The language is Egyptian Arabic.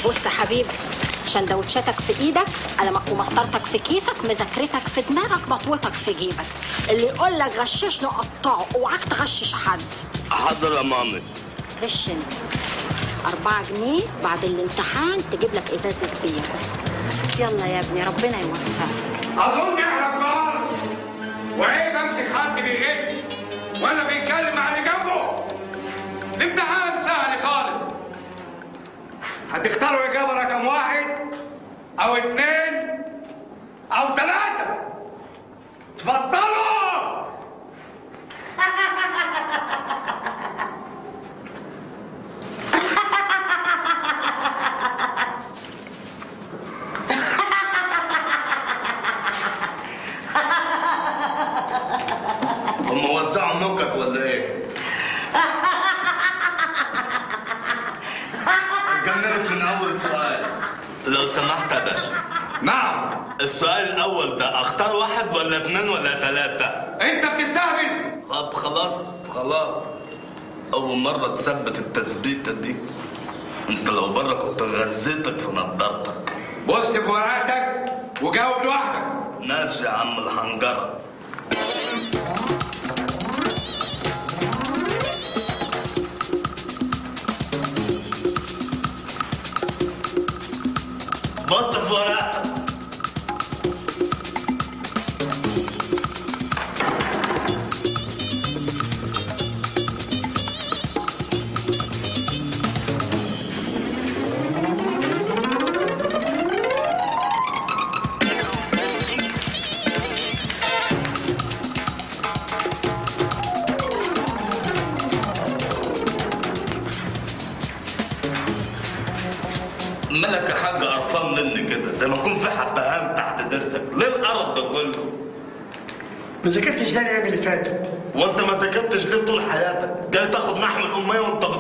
بص يا حبيبي شندوتشاتك في ايدك قلمك ومسطرتك في كيسك مذاكرتك في دماغك مطوتك في جيبك اللي يقول لك غششني قطعه اوعاك تغشش حد حاضر يا مامي غش انت أربعة جنيه بعد الامتحان تجيب لك إزازة بير يلا يا ابني ربنا يوفقك اظن احنا كبار وعيب امسك حد بيغش وانا بيتكلم مع اللي جنبه الامتحان سهل خالص هتختاروا اجابه رقم واحد او اتنين او تلاته اتفضلوا هم وزعوا نكت ولا ايه؟ اتجننت من اول سؤال لو سمحت يا باشا نعم السؤال الاول ده اختار واحد ولا اتنين ولا تلاتة انت بتستهبل طب خلاص خلاص اول مرة تثبت التثبيتة دي انت لو بره كنت غزيتك في نضارتك بص في ورقتك وجاوب لوحدك ماشي يا عم الحنجرة بص في ورقتك مالك يا حاج قرفان مني كده زي ما يكون في حبهان تحت ضرسك ليه القرف ده كله ما ذاكرتش ده الايام اللي فاتت وانت ما ذاكرتش ليه طول حياتك جاي تاخد نحو الاميه وانت